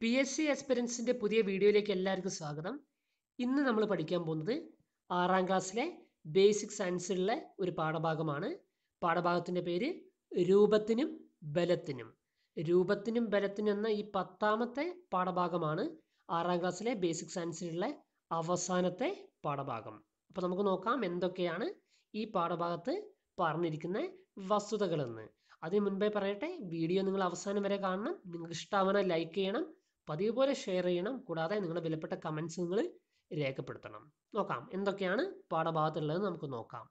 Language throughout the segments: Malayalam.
പി എസ് സി എക്സ്പീരിയൻസിൻ്റെ പുതിയ വീഡിയോയിലേക്ക് എല്ലാവർക്കും സ്വാഗതം ഇന്ന് നമ്മൾ പഠിക്കാൻ പോകുന്നത് ആറാം ക്ലാസ്സിലെ ബേസിക് സയൻസിലുള്ള ഒരു പാഠഭാഗമാണ് പാഠഭാഗത്തിൻ്റെ പേര് രൂപത്തിനും ബലത്തിനും രൂപത്തിനും ബലത്തിനും എന്ന ഈ പത്താമത്തെ പാഠഭാഗമാണ് ആറാം ക്ലാസ്സിലെ ബേസിക് സയൻസിലുള്ള അവസാനത്തെ പാഠഭാഗം അപ്പോൾ നമുക്ക് നോക്കാം എന്തൊക്കെയാണ് ഈ പാഠഭാഗത്ത് പറഞ്ഞിരിക്കുന്ന വസ്തുതകളെന്ന് അതിന് മുൻപേ പറയട്ടെ വീഡിയോ നിങ്ങൾ അവസാനം വരെ കാണണം നിങ്ങൾക്ക് ഇഷ്ടമാവണ ലൈക്ക് ചെയ്യണം പതിവ് പോലെ ഷെയർ ചെയ്യണം കൂടാതെ നിങ്ങളുടെ വിലപ്പെട്ട കമൻസ് നിങ്ങൾ രേഖപ്പെടുത്തണം നോക്കാം എന്തൊക്കെയാണ് പാഠഭാഗത്തുള്ളത് നമുക്ക് നോക്കാം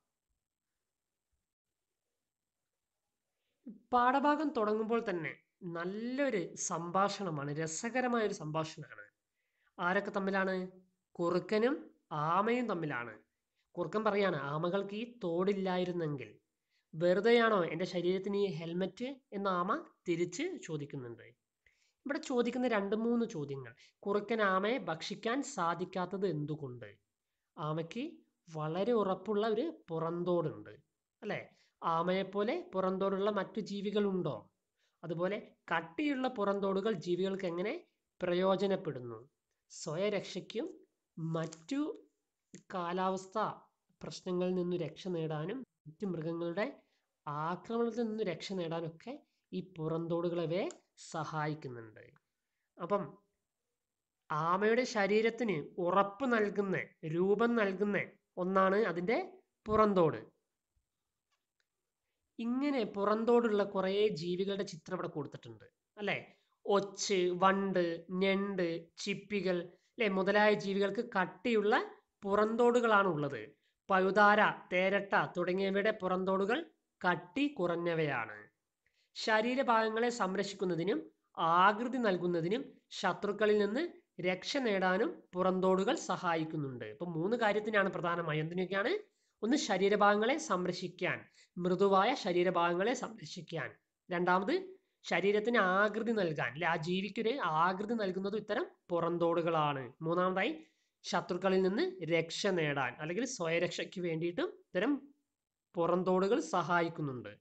പാഠഭാഗം തുടങ്ങുമ്പോൾ തന്നെ നല്ലൊരു സംഭാഷണമാണ് രസകരമായ ഒരു സംഭാഷണമാണ് ആരൊക്കെ തമ്മിലാണ് കുറുക്കനും ആമയും തമ്മിലാണ് കുറുക്കൻ പറയാണ് ആമകൾക്ക് ഈ തോടില്ലായിരുന്നെങ്കിൽ വെറുതെയാണോ എൻ്റെ ശരീരത്തിന് ഈ ഹെൽമറ്റ് എന്ന ആമ തിരിച്ച് ചോദിക്കുന്നുണ്ട് ഇവിടെ ചോദിക്കുന്ന രണ്ട് മൂന്ന് ചോദ്യങ്ങൾ കുറുക്കൻ ആമയെ ഭക്ഷിക്കാൻ സാധിക്കാത്തത് എന്തുകൊണ്ട് ആമയ്ക്ക് വളരെ ഉറപ്പുള്ള ഒരു പുറന്തോടുണ്ട് അല്ലേ ആമയെപ്പോലെ പുറന്തോടുള്ള മറ്റു ജീവികളുണ്ടോ അതുപോലെ കട്ടിയുള്ള പുറന്തോടുകൾ ജീവികൾക്ക് എങ്ങനെ പ്രയോജനപ്പെടുന്നു സ്വയരക്ഷയ്ക്കും മറ്റു കാലാവസ്ഥ പ്രശ്നങ്ങളിൽ നിന്ന് രക്ഷ നേടാനും മറ്റു മൃഗങ്ങളുടെ ആക്രമണത്തിൽ നിന്ന് രക്ഷ നേടാനൊക്കെ ഈ പുറന്തോടുകളെ സഹായിക്കുന്നുണ്ട് അപ്പം ആമയുടെ ശരീരത്തിന് ഉറപ്പ് നൽകുന്ന രൂപം നൽകുന്ന ഒന്നാണ് അതിൻ്റെ പുറന്തോട് ഇങ്ങനെ പുറന്തോടുള്ള കുറേ ജീവികളുടെ ചിത്രം ഇവിടെ കൊടുത്തിട്ടുണ്ട് അല്ലേ ഒച്ച് വണ്ട് ഞണ്ട് ചിപ്പികൾ അല്ലെ മുതലായ ജീവികൾക്ക് കട്ടിയുള്ള പുറന്തോടുകളാണ് ഉള്ളത് പഴുതാര തേരട്ട തുടങ്ങിയവയുടെ പുറന്തോടുകൾ കട്ടി കുറഞ്ഞവയാണ് ശരീരഭാഗങ്ങളെ സംരക്ഷിക്കുന്നതിനും ആകൃതി നൽകുന്നതിനും ശത്രുക്കളിൽ നിന്ന് രക്ഷ നേടാനും പുറന്തോടുകൾ സഹായിക്കുന്നുണ്ട് ഇപ്പൊ മൂന്ന് കാര്യത്തിനാണ് പ്രധാനമായും എന്തിനൊക്കെയാണ് ഒന്ന് ശരീരഭാഗങ്ങളെ സംരക്ഷിക്കാൻ മൃദുവായ ശരീരഭാഗങ്ങളെ സംരക്ഷിക്കാൻ രണ്ടാമത് ശരീരത്തിന് ആകൃതി നൽകാൻ അല്ലെ ആ ജീവിക്കൊരു ആകൃതി നൽകുന്നത് ഇത്തരം പുറന്തോടുകളാണ് മൂന്നാമതായി ശത്രുക്കളിൽ നിന്ന് രക്ഷ നേടാൻ അല്ലെങ്കിൽ സ്വയരക്ഷയ്ക്ക് വേണ്ടിയിട്ടും ഇത്തരം പുറന്തോടുകൾ സഹായിക്കുന്നുണ്ട്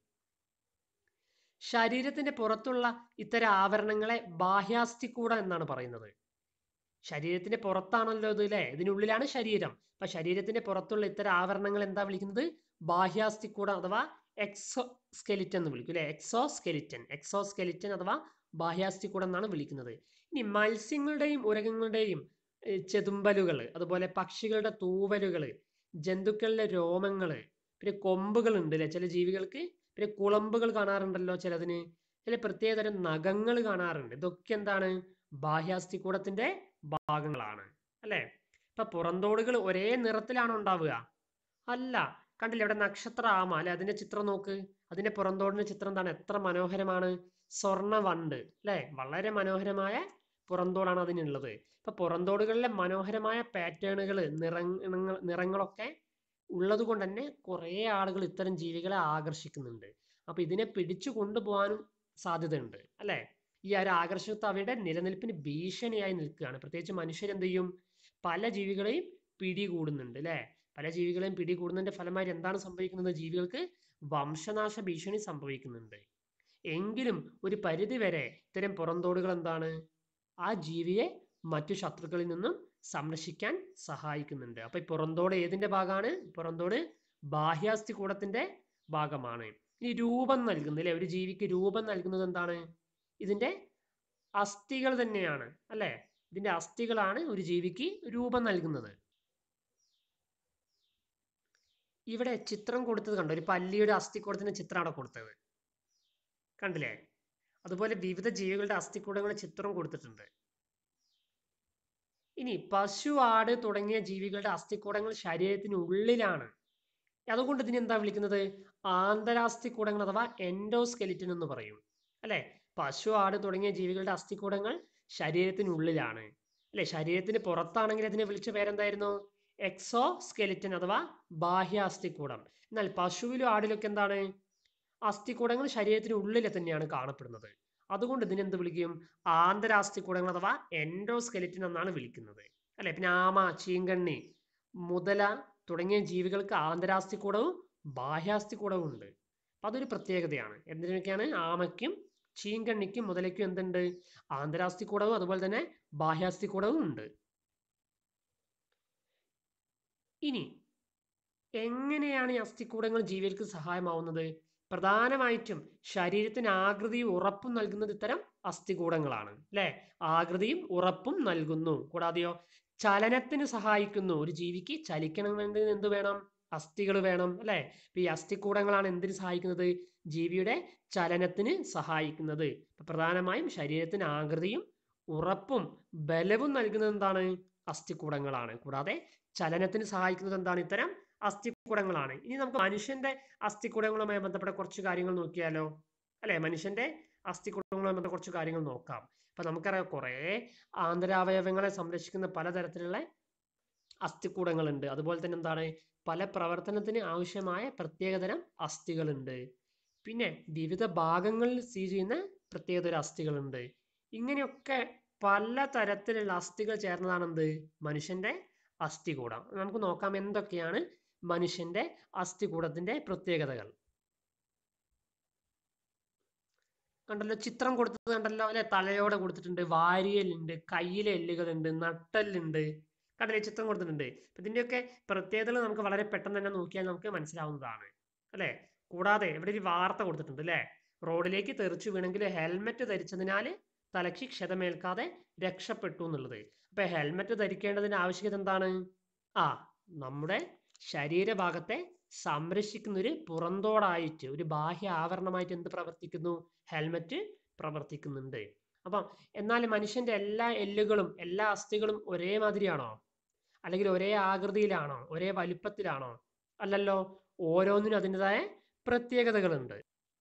ശരീരത്തിന്റെ പുറത്തുള്ള ഇത്തരം ആവരണങ്ങളെ ബാഹ്യാസ്ഥികൂട എന്നാണ് പറയുന്നത് ശരീരത്തിന്റെ പുറത്താണല്ലോ ഇത് അല്ലേ ഇതിനുള്ളിലാണ് ശരീരം അപ്പൊ ശരീരത്തിന്റെ പുറത്തുള്ള ഇത്തരം ആവരണങ്ങൾ എന്താ വിളിക്കുന്നത് ബാഹ്യാസ്ഥികൂടം അഥവാ എക്സോ സ്കെലിറ്റൻ എന്ന് വിളിക്കും അല്ലെ എക്സോ സ്കെലിറ്റൻ എക്സോ സ്കെലിറ്റൻ അഥവാ ബാഹ്യാസ്ഥികൂടം എന്നാണ് വിളിക്കുന്നത് ഇനി മത്സ്യങ്ങളുടെയും ഉരകങ്ങളുടെയും ചെതുമ്പലുകൾ അതുപോലെ പക്ഷികളുടെ തൂവലുകൾ ജന്തുക്കളുടെ രോമങ്ങൾ പിന്നെ കൊമ്പുകൾ ഉണ്ട് അല്ലെ ചില ജീവികൾക്ക് പിന്നെ കുളമ്പുകൾ കാണാറുണ്ടല്ലോ ചിലതിന് ചില പ്രത്യേകതരം നഖങ്ങൾ കാണാറുണ്ട് ഇതൊക്കെ എന്താണ് ബാഹ്യാസ്ഥികൂടത്തിന്റെ ഭാഗങ്ങളാണ് അല്ലെ ഇപ്പൊ പുറന്തോടുകൾ ഒരേ നിറത്തിലാണോ ഉണ്ടാവുക അല്ല കണ്ടില്ലേ ഇവിടെ നക്ഷത്ര ആമ അല്ലെ അതിന്റെ ചിത്രം നോക്ക് അതിന്റെ പുറന്തോടിന്റെ ചിത്രം എന്താണ് എത്ര മനോഹരമാണ് സ്വർണ്ണ വണ്ട് അല്ലെ വളരെ മനോഹരമായ പുറന്തോടാണ് അതിനുള്ളത് ഇപ്പൊ പുറന്തോടുകളിലെ മനോഹരമായ പാറ്റേണുകൾ നിറങ്ങൾ നിറങ്ങളൊക്കെ ഉള്ളത് കൊണ്ട് തന്നെ കുറേ ആളുകൾ ഇത്തരം ജീവികളെ ആകർഷിക്കുന്നുണ്ട് അപ്പൊ ഇതിനെ പിടിച്ചു കൊണ്ടുപോകാനും സാധ്യതയുണ്ട് അല്ലെ ഈ ഒരു ആകർഷകത്വം അവയുടെ നിലനിൽപ്പിന് ഭീഷണിയായി നിൽക്കുകയാണ് പ്രത്യേകിച്ച് മനുഷ്യരെന്ത് ചെയ്യും പല ജീവികളെയും പിടികൂടുന്നുണ്ട് അല്ലെ പല ജീവികളെയും പിടികൂടുന്നതിന്റെ ഫലമായി എന്താണ് സംഭവിക്കുന്നത് ജീവികൾക്ക് വംശനാശ ഭീഷണി സംഭവിക്കുന്നുണ്ട് എങ്കിലും ഒരു പരിധി വരെ ഇത്തരം പുറന്തോടുകൾ എന്താണ് ആ ജീവിയെ മറ്റു ശത്രുക്കളിൽ നിന്നും സംരക്ഷിക്കാൻ സഹായിക്കുന്നുണ്ട് അപ്പൊ ഈ പുറന്തോട് ഏതിന്റെ ഭാഗമാണ് പുറന്തോട് ബാഹ്യാസ്ഥി കൂടത്തിന്റെ ഭാഗമാണ് ഈ രൂപം നൽകുന്നത് അല്ലെ ഒരു ജീവിക്ക് രൂപം നൽകുന്നത് എന്താണ് ഇതിന്റെ അസ്ഥികൾ തന്നെയാണ് അല്ലെ ഇതിന്റെ അസ്ഥികളാണ് ഒരു ജീവിക്ക് രൂപം നൽകുന്നത് ഇവിടെ ചിത്രം കൊടുത്തത് കണ്ടോ ഒരു പല്ലിയുടെ അസ്ഥിക്കൂടത്തിന്റെ ചിത്രമാണ് കൊടുത്തത് കണ്ടില്ലേ അതുപോലെ വിവിധ ജീവികളുടെ അസ്ഥിക്കൂടങ്ങളുടെ ചിത്രം കൊടുത്തിട്ടുണ്ട് ഇനി പശു ആട് തുടങ്ങിയ ജീവികളുടെ അസ്ഥിക്കൂടങ്ങൾ ശരീരത്തിന് ഉള്ളിലാണ് അതുകൊണ്ട് ഇതിന് എന്താ വിളിക്കുന്നത് ആന്തരാസ്ഥിക്കൂടങ്ങൾ അഥവാ എൻഡോസ്കെലിറ്റൻ എന്ന് പറയും അല്ലെ പശു ആട് തുടങ്ങിയ ജീവികളുടെ അസ്ഥിക്കൂടങ്ങൾ ശരീരത്തിനുള്ളിലാണ് അല്ലെ ശരീരത്തിന് പുറത്താണെങ്കിൽ അതിനെ വിളിച്ച പേരെന്തായിരുന്നു എക്സോ സ്കെലിറ്റൻ അഥവാ ബാഹ്യ അസ്ഥിക്കൂടം എന്നാൽ പശുവിലും ആടിലൊക്കെ എന്താണ് അസ്ഥിക്കൂടങ്ങൾ ശരീരത്തിന് ഉള്ളിൽ തന്നെയാണ് കാണപ്പെടുന്നത് അതുകൊണ്ട് ഇതിനെന്ത് വിളിക്കും ആന്തരാസ്ഥിക്കൂടങ്ങൾ അഥവാ എൻഡോസ്കെലിറ്റൻ എന്നാണ് വിളിക്കുന്നത് അല്ലെ പിന്നെ ആമ ചീങ്കണ്ണി മുതല തുടങ്ങിയ ജീവികൾക്ക് ആന്തരാസ്ഥിക്കൂടവും ബാഹ്യാസ്ഥിക്കൂടവും ഉണ്ട് അപ്പൊ അതൊരു പ്രത്യേകതയാണ് എന്തിനൊക്കെയാണ് ആമയ്ക്കും ചീങ്കണ്ണിക്കും മുതലയ്ക്കും എന്തുണ്ട് ആന്തരാസ്ഥികൂടവും അതുപോലെ തന്നെ ബാഹ്യാസ്ഥികൂടവും ഉണ്ട് ഇനി എങ്ങനെയാണ് ഈ അസ്ഥികൂടങ്ങൾ ജീവികൾക്ക് സഹായമാവുന്നത് പ്രധാനമായിട്ടും ശരീരത്തിന് ആകൃതിയും ഉറപ്പും നൽകുന്നത് ഇത്തരം അസ്ഥികൂടങ്ങളാണ് അല്ലെ ആകൃതിയും ഉറപ്പും നൽകുന്നു കൂടാതെയോ ചലനത്തിന് സഹായിക്കുന്നു ഒരു ജീവിക്ക് ചലിക്കണമെങ്കിൽ എന്ത് വേണം അസ്ഥികൾ വേണം അല്ലെ അപ്പൊ ഈ അസ്ഥികൂടങ്ങളാണ് എന്തിന് സഹായിക്കുന്നത് ജീവിയുടെ ചലനത്തിന് സഹായിക്കുന്നത് അപ്പൊ പ്രധാനമായും ശരീരത്തിന് ആകൃതിയും ഉറപ്പും ബലവും നൽകുന്നത് എന്താണ് അസ്ഥികൂടങ്ങളാണ് കൂടാതെ ചലനത്തിന് സഹായിക്കുന്നത് എന്താണ് ഇത്തരം അസ്ഥികൂടങ്ങളാണ് ഇനി നമുക്ക് മനുഷ്യന്റെ അസ്ഥികൂടങ്ങളുമായി ബന്ധപ്പെട്ട കുറച്ച് കാര്യങ്ങൾ നോക്കിയാലോ അല്ലെ മനുഷ്യന്റെ അസ്ഥികൂടങ്ങളുമായി ബന്ധപ്പെട്ട കുറച്ച് കാര്യങ്ങൾ നോക്കാം അപ്പൊ നമുക്കറിയാം കുറെ ആന്തരാവയവങ്ങളെ സംരക്ഷിക്കുന്ന പലതരത്തിലുള്ള അസ്ഥികൂടങ്ങളുണ്ട് അതുപോലെ തന്നെ എന്താണ് പല പ്രവർത്തനത്തിന് ആവശ്യമായ പ്രത്യേകതരം അസ്ഥികളുണ്ട് പിന്നെ വിവിധ ഭാഗങ്ങളിൽ സ്ഥിതി ചെയ്യുന്ന പ്രത്യേകതരം അസ്ഥികളുണ്ട് ഇങ്ങനെയൊക്കെ പല തരത്തിലുള്ള അസ്ഥികൾ ചേർന്നതാണ് എന്ത് മനുഷ്യന്റെ അസ്ഥികൂടം നമുക്ക് നോക്കാം എന്തൊക്കെയാണ് മനുഷ്യന്റെ അസ്ഥികൂടത്തിന്റെ പ്രത്യേകതകൾ കണ്ടല്ലോ ചിത്രം കൊടുത്തത് കണ്ടല്ലോ അല്ലെ തലയോടെ കൊടുത്തിട്ടുണ്ട് വാരിയലുണ്ട് കയ്യിലെ എല്ലുകളുണ്ട് നട്ടെല്ലുണ്ട് കണ്ടല്ലേ ചിത്രം കൊടുത്തിട്ടുണ്ട് അപ്പൊ ഇതിന്റെയൊക്കെ പ്രത്യേകതകൾ നമുക്ക് വളരെ പെട്ടെന്ന് തന്നെ നോക്കിയാൽ നമുക്ക് മനസ്സിലാവുന്നതാണ് അല്ലെ കൂടാതെ ഇവിടെ ഒരു വാർത്ത കൊടുത്തിട്ടുണ്ട് അല്ലെ റോഡിലേക്ക് തെറിച്ചു വീണെങ്കിൽ ഹെൽമെറ്റ് ധരിച്ചതിനാൽ തലയ്ക്ക് ക്ഷതമേൽക്കാതെ രക്ഷപ്പെട്ടു എന്നുള്ളത് അപ്പൊ ഹെൽമെറ്റ് ധരിക്കേണ്ടതിന്റെ ആവശ്യകത എന്താണ് ആ നമ്മുടെ ശരീരഭാഗത്തെ സംരക്ഷിക്കുന്ന ഒരു പുറന്തോടായിട്ട് ഒരു ബാഹ്യ ആവരണമായിട്ട് എന്ത് പ്രവർത്തിക്കുന്നു ഹെൽമെറ്റ് പ്രവർത്തിക്കുന്നുണ്ട് അപ്പം എന്നാൽ മനുഷ്യന്റെ എല്ലാ എല്ലുകളും എല്ലാ അസ്ഥികളും ഒരേ മാതിരിയാണോ അല്ലെങ്കിൽ ഒരേ ആകൃതിയിലാണോ ഒരേ വലിപ്പത്തിലാണോ അല്ലല്ലോ ഓരോന്നിനും അതിൻ്റെതായ പ്രത്യേകതകളുണ്ട്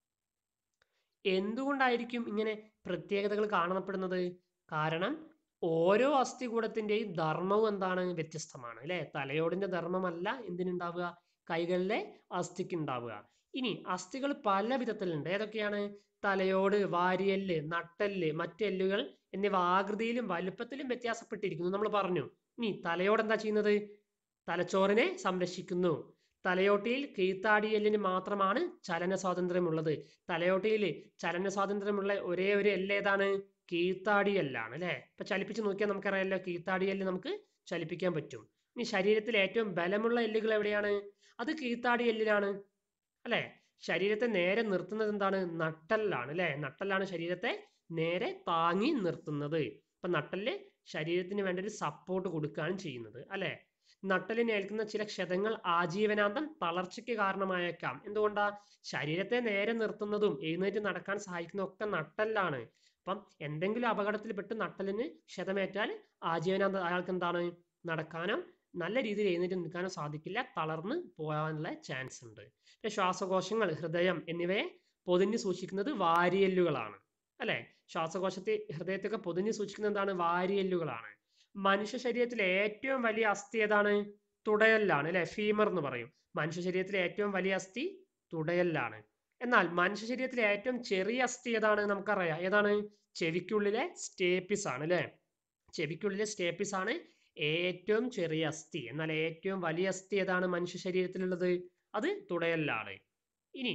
എന്തുകൊണ്ടായിരിക്കും ഇങ്ങനെ പ്രത്യേകതകൾ കാണപ്പെടുന്നത് കാരണം ഓരോ അസ്ഥികൂടത്തിന്റെയും ധർമ്മവും എന്താണ് വ്യത്യസ്തമാണ് അല്ലെ തലയോടിന്റെ ധർമ്മമല്ല എന്തിനുണ്ടാവുക കൈകളിലെ അസ്ഥിക്ക് ഉണ്ടാവുക ഇനി അസ്ഥികൾ പല വിധത്തിലുണ്ട് ഏതൊക്കെയാണ് തലയോട് വാരിയല്ല് നട്ടെല്ല് മറ്റെല്ലുകൾ എന്നിവ ആകൃതിയിലും വലുപ്പത്തിലും വ്യത്യാസപ്പെട്ടിരിക്കുന്നു നമ്മൾ പറഞ്ഞു ഇനി തലയോട് എന്താ ചെയ്യുന്നത് തലച്ചോറിനെ സംരക്ഷിക്കുന്നു തലയോട്ടിയിൽ കീഴ്ത്താടിയെല്ലിന് മാത്രമാണ് ചലന സ്വാതന്ത്ര്യമുള്ളത് തലയോട്ടിയിൽ ചലന സ്വാതന്ത്ര്യമുള്ള ഒരേ ഒരു എല്ല് ഏതാണ് കീഴ്ത്താടിയെല്ലാണ് അല്ലെ ഇപ്പൊ ചലിപ്പിച്ച് നോക്കിയാൽ നമുക്കറിയാലോ കീഴ്ത്താടിയെല്ല് നമുക്ക് ചലിപ്പിക്കാൻ പറ്റും ഇനി ശരീരത്തിൽ ഏറ്റവും ബലമുള്ള എല്ലുകൾ എവിടെയാണ് അത് കീഴ്ത്താടി എല്ലിലാണ് അല്ലെ ശരീരത്തെ നേരെ നിർത്തുന്നത് എന്താണ് നട്ടല്ലാണ് അല്ലെ നട്ടല്ലാണ് ശരീരത്തെ നേരെ താങ്ങി നിർത്തുന്നത് ഇപ്പൊ നട്ടല് ശരീരത്തിന് വേണ്ട ഒരു സപ്പോർട്ട് കൊടുക്കുകയാണ് ചെയ്യുന്നത് അല്ലെ നട്ടലിന് ഏൽക്കുന്ന ചില ക്ഷതങ്ങൾ ആജീവനാന്തം തളർച്ചയ്ക്ക് കാരണമായേക്കാം എന്തുകൊണ്ടാ ശരീരത്തെ നേരെ നിർത്തുന്നതും എഴുന്നേറ്റ് നടക്കാൻ സഹായിക്കുന്നതും ഒക്കെ നട്ടല്ലാണ് അപ്പം എന്തെങ്കിലും അപകടത്തിൽപ്പെട്ട് നട്ടലിന് ക്ഷതമേറ്റാൽ ആജീവനാന്തം അയാൾക്ക് എന്താണ് നടക്കാനോ നല്ല രീതിയിൽ എഴുന്നേറ്റ് നിൽക്കാനോ സാധിക്കില്ല തളർന്ന് പോകാനുള്ള ചാൻസ് ഉണ്ട് പിന്നെ ശ്വാസകോശങ്ങൾ ഹൃദയം എന്നിവയെ പൊതിഞ്ഞു സൂക്ഷിക്കുന്നത് വാരിയെല്ലുകളാണ് അല്ലെ ശ്വാസകോശത്തെ ഹൃദയത്തൊക്കെ പൊതിഞ്ഞു സൂക്ഷിക്കുന്നത് എന്താണ് വാരിയെല്ലുകളാണ് മനുഷ്യ ശരീരത്തിലെ ഏറ്റവും വലിയ അസ്ഥി ഏതാണ് തുടയല്ലാണ് അല്ലെ ഫീമർ എന്ന് പറയും മനുഷ്യ ശരീരത്തിലെ ഏറ്റവും വലിയ അസ്ഥി തുടയല്ലാണ് എന്നാൽ മനുഷ്യ ശരീരത്തിലെ ഏറ്റവും ചെറിയ അസ്ഥി ഏതാണ് നമുക്കറിയാം ഏതാണ് ചെവിക്കുള്ളിലെ സ്റ്റേപ്പിസ് ആണ് അല്ലെ ചെവിക്കുള്ളിലെ സ്റ്റേപ്പിസ് ആണ് ഏറ്റവും ചെറിയ അസ്ഥി എന്നാൽ ഏറ്റവും വലിയ അസ്ഥി ഏതാണ് മനുഷ്യ ശരീരത്തിലുള്ളത് അത് തുടയല്ലാണ് ഇനി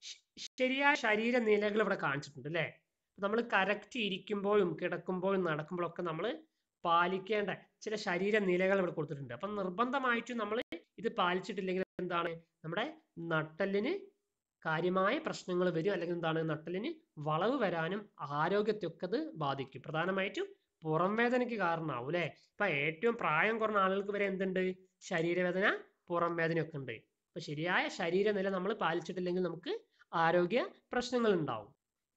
ശരിയായ ശരീര നിലകൾ ഇവിടെ കാണിച്ചിട്ടുണ്ട് അല്ലെ നമ്മൾ കറക്റ്റ് ഇരിക്കുമ്പോഴും കിടക്കുമ്പോഴും നടക്കുമ്പോഴും ഒക്കെ നമ്മൾ പാലിക്കേണ്ട ചില ശരീര നിലകൾ ഇവിടെ കൊടുത്തിട്ടുണ്ട് അപ്പം നിർബന്ധമായിട്ടും നമ്മൾ ഇത് പാലിച്ചിട്ടില്ലെങ്കിൽ എന്താണ് നമ്മുടെ നട്ടലിന് കാര്യമായ പ്രശ്നങ്ങൾ വരും അല്ലെങ്കിൽ എന്താണ് നട്ടലിന് വളവ് വരാനും ആരോഗ്യത്തെയൊക്കെ അത് ബാധിക്കും പ്രധാനമായിട്ടും പുറം വേദനയ്ക്ക് കാരണമാവും അല്ലെ ഇപ്പൊ ഏറ്റവും പ്രായം കുറഞ്ഞ ആളുകൾക്ക് വരെ എന്തുണ്ട് ശരീരവേദന പുറം വേദനയൊക്കെ ഉണ്ട് അപ്പൊ ശരിയായ ശരീരനില നമ്മൾ പാലിച്ചിട്ടില്ലെങ്കിൽ നമുക്ക് ആരോഗ്യ പ്രശ്നങ്ങൾ ഉണ്ടാവും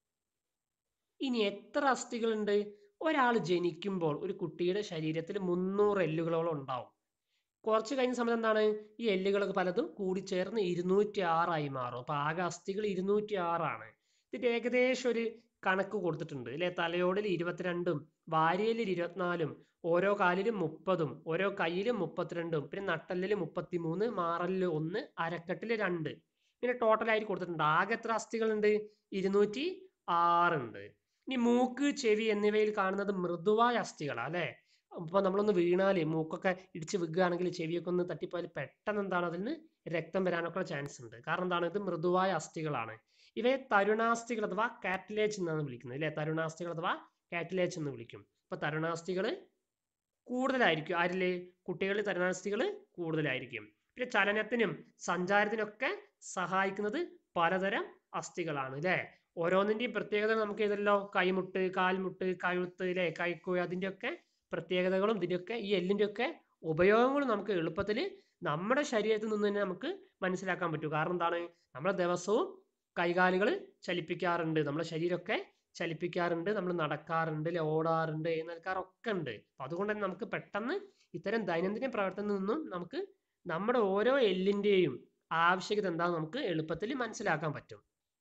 ഇനി എത്ര അസ്ഥികളുണ്ട് ഒരാൾ ജനിക്കുമ്പോൾ ഒരു കുട്ടിയുടെ ശരീരത്തിൽ മുന്നൂറ് എല്ലുകളോളം ഉണ്ടാവും കുറച്ച് കഴിഞ്ഞ സമയത്ത് എന്താണ് ഈ എല്ലുകളൊക്കെ പലതും കൂടിച്ചേർന്ന് ഇരുന്നൂറ്റി ആറായി മാറും അപ്പൊ ആകെ അസ്ഥികൾ ഇരുന്നൂറ്റി ആറാണ് ഇതിന്റെ ഏകദേശം ഒരു കണക്ക് കൊടുത്തിട്ടുണ്ട് അല്ലെ തലയോടിൽ ഇരുപത്തിരണ്ടും വാരിയലിൽ ഇരുപത്തിനാലും ഓരോ കാലിലും മുപ്പതും ഓരോ കയ്യിലും മുപ്പത്തിരണ്ടും പിന്നെ നട്ടലിൽ മുപ്പത്തിമൂന്ന് മാറലിൽ ഒന്ന് അരക്കെട്ടിൽ രണ്ട് പിന്നെ ടോട്ടൽ ആയിട്ട് കൊടുത്തിട്ടുണ്ട് ആകെ എത്ര അസ്ഥികളുണ്ട് ഇരുന്നൂറ്റി ആറുണ്ട് ഇനി മൂക്ക് ചെവി എന്നിവയിൽ കാണുന്നത് മൃദുവായ അസ്ഥികളാണ് അല്ലെ അപ്പൊ നമ്മളൊന്ന് വീണാല് മൂക്കൊക്കെ ഇടിച്ച് വിൽക്കുകയാണെങ്കിൽ ചെവിയൊക്കെ ഒന്ന് തട്ടിപ്പോയാൽ പെട്ടെന്ന് എന്താണ് അതിൽ നിന്ന് രക്തം വരാനൊക്കെ ചാൻസ് ഉണ്ട് കാരണം എന്താണ് ഇത് മൃദുവായ അസ്ഥികളാണ് ഇവയെ തരുണാസ്ഥികൾ അഥവാ കാറ്റിലേജ് എന്നാണ് വിളിക്കുന്നത് അല്ലെ തരുണാസ്ഥികൾ അഥവാ കാറ്റിലേജ് എന്ന് വിളിക്കും അപ്പൊ തരുണാസ്ഥികൾ കൂടുതലായിരിക്കും ആരില് കുട്ടികളിൽ തരുണാസ്ഥികൾ കൂടുതലായിരിക്കും പിന്നെ ചലനത്തിനും സഞ്ചാരത്തിനൊക്കെ സഹായിക്കുന്നത് പലതരം അസ്ഥികളാണ് അല്ലെ ഓരോന്നിന്റെയും പ്രത്യേകത നമുക്ക് ഇതല്ലോ കൈമുട്ട് കാൽമുട്ട് കഴുത്ത് അല്ലെ കൈക്കുഴ അതിൻ്റെയൊക്കെ പ്രത്യേകതകളും ഇതിൻ്റെയൊക്കെ ഈ എല്ലിൻ്റെയൊക്കെ ഉപയോഗങ്ങളും നമുക്ക് എളുപ്പത്തിൽ നമ്മുടെ ശരീരത്തിൽ നിന്ന് തന്നെ നമുക്ക് മനസ്സിലാക്കാൻ പറ്റും കാരണം എന്താണ് നമ്മൾ ദിവസവും കൈകാലുകൾ ചലിപ്പിക്കാറുണ്ട് നമ്മുടെ ശരീരമൊക്കെ ചലിപ്പിക്കാറുണ്ട് നമ്മൾ നടക്കാറുണ്ട് അല്ലെ ഓടാറുണ്ട് എഴുന്നേൽക്കാറൊക്കെ ഉണ്ട് അപ്പൊ അതുകൊണ്ട് തന്നെ നമുക്ക് പെട്ടെന്ന് ഇത്തരം ദൈനംദിന പ്രവർത്തനത്തിൽ നിന്നും നമുക്ക് നമ്മുടെ ഓരോ എല്ലിന്റെയും ആവശ്യകത എന്താണെന്ന് നമുക്ക് എളുപ്പത്തിൽ മനസ്സിലാക്കാൻ പറ്റും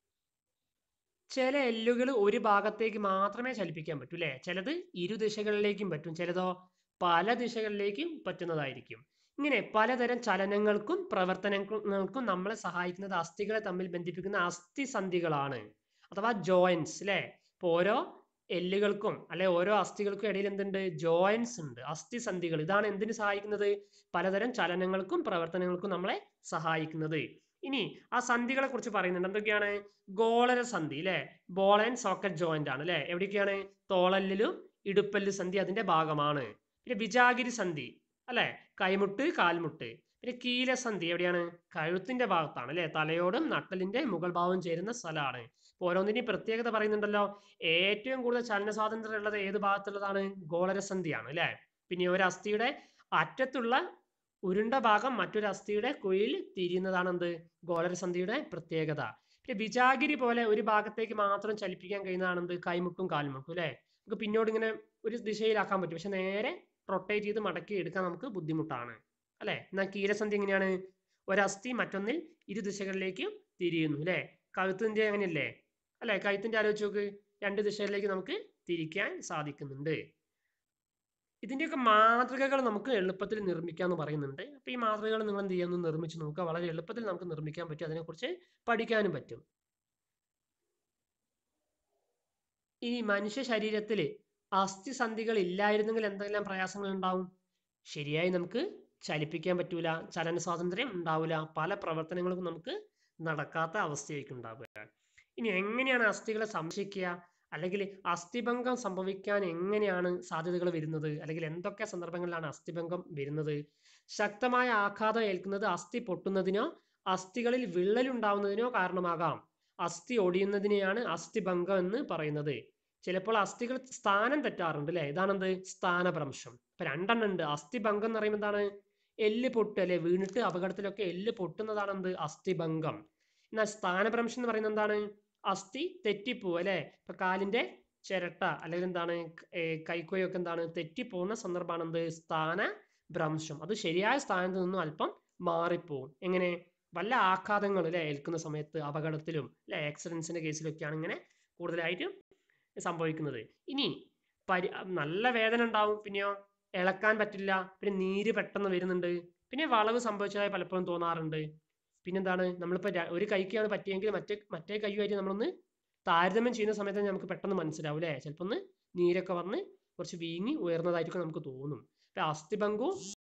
ചില എല്ലുകൾ ഒരു ഭാഗത്തേക്ക് മാത്രമേ ചലിപ്പിക്കാൻ പറ്റൂ അല്ലെ ചിലത് ഇരു ദിശകളിലേക്കും പറ്റും ചിലതോ പല ദിശകളിലേക്കും പറ്റുന്നതായിരിക്കും ഇങ്ങനെ പലതരം ചലനങ്ങൾക്കും പ്രവർത്തനങ്ങൾക്കും നമ്മളെ സഹായിക്കുന്നത് അസ്ഥികളെ തമ്മിൽ ബന്ധിപ്പിക്കുന്ന അസ്ഥിസന്ധികളാണ് അഥവാ ജോയിൻസ് അല്ലെ ഇപ്പൊ ഓരോ എല്ലുകൾക്കും അല്ലെ ഓരോ അസ്ഥികൾക്കും ഇടയിൽ എന്തുണ്ട് ജോയിൻസ് ഉണ്ട് അസ്ഥിസന്ധികൾ ഇതാണ് എന്തിനു സഹായിക്കുന്നത് പലതരം ചലനങ്ങൾക്കും പ്രവർത്തനങ്ങൾക്കും നമ്മളെ സഹായിക്കുന്നത് ഇനി ആ സന്ധികളെ കുറിച്ച് പറയുന്നുണ്ട് എന്തൊക്കെയാണ് ഗോളര സന്ധി അല്ലെ ബോൾ ആൻഡ് സോക്കറ്റ് ജോയിന്റ് ആണ് അല്ലെ എവിടേക്കാണ് തോളല്ലിലും ഇടുപ്പല്ല് സന്ധി അതിന്റെ ഭാഗമാണ് പിന്നെ വിജാഗിരി സന്ധി അല്ലെ കൈമുട്ട് കാൽമുട്ട് പിന്നെ കീലസന്ധി എവിടെയാണ് കഴുത്തിന്റെ ഭാഗത്താണ് അല്ലെ തലയോടും നട്ടലിന്റെ മുകൾ ഭാഗവും ചേരുന്ന സ്ഥലമാണ് ഓരോന്നിന്റെയും പ്രത്യേകത പറയുന്നുണ്ടല്ലോ ഏറ്റവും കൂടുതൽ ചലന സ്വാതന്ത്ര്യം ഉള്ളത് ഏത് ഭാഗത്തുള്ളതാണ് ഗോളരസന്ധിയാണ് അല്ലെ പിന്നെ ഒരു അസ്ഥിയുടെ അറ്റത്തുള്ള ഉരുണ്ട ഭാഗം മറ്റൊരു അസ്ഥിയുടെ കുഴിയിൽ തിരിയുന്നതാണ് എന്ത് ഗോളരസന്ധിയുടെ പ്രത്യേകത പിന്നെ ബിജാഗിരി പോലെ ഒരു ഭാഗത്തേക്ക് മാത്രം ചലിപ്പിക്കാൻ കഴിയുന്നതാണ് എന്ത് കൈമുട്ടും കാൽമുട്ടും അല്ലെ നമുക്ക് പിന്നോട്ട് ഇങ്ങനെ ഒരു ദിശയിലാക്കാൻ പറ്റും പക്ഷെ നേരെ റൊട്ടേറ്റ് ചെയ്ത് മടക്കി എടുക്കാൻ നമുക്ക് ബുദ്ധിമുട്ടാണ് അല്ലെ എന്നാൽ കീലസന്ധി എങ്ങനെയാണ് ഒരസ്ഥി മറ്റൊന്നിൽ ഇരു ദിശകളിലേക്കും തിരിയുന്നു അല്ലെ കഴുത്തിന്റെ അങ്ങനെയല്ലേ അല്ലെ കഴുത്തിന്റെ ആലോചിച്ച് നോക്ക് രണ്ട് ദിശകളിലേക്ക് നമുക്ക് തിരിക്കാൻ സാധിക്കുന്നുണ്ട് ഇതിന്റെയൊക്കെ മാതൃകകൾ നമുക്ക് എളുപ്പത്തിൽ നിർമ്മിക്കാന്ന് പറയുന്നുണ്ട് അപ്പൊ ഈ മാതൃകകൾ നിങ്ങൾ എന്ത് ചെയ്യുന്നു നിർമ്മിച്ച് നോക്കുക വളരെ എളുപ്പത്തിൽ നമുക്ക് നിർമ്മിക്കാൻ പറ്റും അതിനെക്കുറിച്ച് പഠിക്കാനും പറ്റും ഇനി മനുഷ്യ ശരീരത്തിൽ അസ്ഥിസന്ധികൾ ഇല്ലായിരുന്നെങ്കിൽ എന്തെല്ലാം പ്രയാസങ്ങൾ ഉണ്ടാവും ശരിയായി നമുക്ക് ചലിപ്പിക്കാൻ പറ്റൂല ചലന സ്വാതന്ത്ര്യം ഉണ്ടാവില്ല പല പ്രവർത്തനങ്ങൾക്കും നമുക്ക് നടക്കാത്ത അവസ്ഥയായിരിക്കും ഉണ്ടാവുക ഇനി എങ്ങനെയാണ് അസ്ഥികളെ സംരക്ഷിക്കുക അല്ലെങ്കിൽ അസ്ഥിഭംഗം സംഭവിക്കാൻ എങ്ങനെയാണ് സാധ്യതകൾ വരുന്നത് അല്ലെങ്കിൽ എന്തൊക്കെ സന്ദർഭങ്ങളിലാണ് അസ്ഥിഭംഗം വരുന്നത് ശക്തമായ ആഘാതം ഏൽക്കുന്നത് അസ്ഥി പൊട്ടുന്നതിനോ അസ്ഥികളിൽ വിള്ളൽ ഉണ്ടാവുന്നതിനോ കാരണമാകാം അസ്ഥി ഒടിയുന്നതിനെയാണ് അസ്ഥിഭംഗം എന്ന് പറയുന്നത് ചിലപ്പോൾ അസ്ഥികൾ സ്ഥാനം തെറ്റാറുണ്ട് അല്ലെ ഇതാണെന്ത് സ്ഥാനഭ്രംശം ഇപ്പൊ രണ്ടെണ്ണം ഉണ്ട് അസ്ഥിഭംഗം എന്ന് പറയുമ്പോൾ എന്താണ് എല്ല് പൊട്ട് അല്ലെ വീണിട്ട് അപകടത്തിലൊക്കെ എല്ല് പൊട്ടുന്നതാണ് എന്ത് അസ്ഥിഭംഗം എന്നാൽ സ്ഥാനഭ്രംശം എന്ന് പറയുന്നത് എന്താണ് അസ്ഥി തെറ്റിപ്പോവും അല്ലെ ഇപ്പൊ കാലിന്റെ ചിരട്ട അല്ലെങ്കിൽ എന്താണ് കൈക്കോയൊക്കെ എന്താണ് തെറ്റിപ്പോകുന്ന സന്ദർഭമാണ് എന്ത് സ്ഥാന ഭ്രംശം അത് ശരിയായ സ്ഥാനത്ത് നിന്നും അല്പം മാറിപ്പോവും എങ്ങനെ വല്ല ആഘാതങ്ങൾ അല്ലെ ഏൽക്കുന്ന സമയത്ത് അപകടത്തിലും അല്ലെ ആക്സിഡൻസിന്റെ കേസിലൊക്കെയാണ് ഇങ്ങനെ കൂടുതലായിട്ടും സംഭവിക്കുന്നത് ഇനി പരി നല്ല വേദന ഉണ്ടാവും പിന്നെയോ ഇളക്കാൻ പറ്റില്ല പിന്നെ നീര് പെട്ടെന്ന് വരുന്നുണ്ട് പിന്നെ വളവ് സംഭവിച്ചതായി പലപ്പോഴും തോന്നാറുണ്ട് പിന്നെന്താണ് നമ്മളിപ്പോ ഒരു കൈക്കാണ് പറ്റിയെങ്കിൽ മറ്റേ മറ്റേ കൈയുമായിട്ട് നമ്മളൊന്ന് താരതമ്യം ചെയ്യുന്ന സമയത്ത് നമുക്ക് പെട്ടെന്ന് മനസ്സിലാവും അല്ലേ ചിലപ്പോൾ ഒന്ന് നീരൊക്കെ വന്ന് കുറച്ച് വീങ്ങി ഉയർന്നതായിരിക്കും നമുക്ക് തോന്നും അപ്പൊ അസ്ഥിഭംഗവും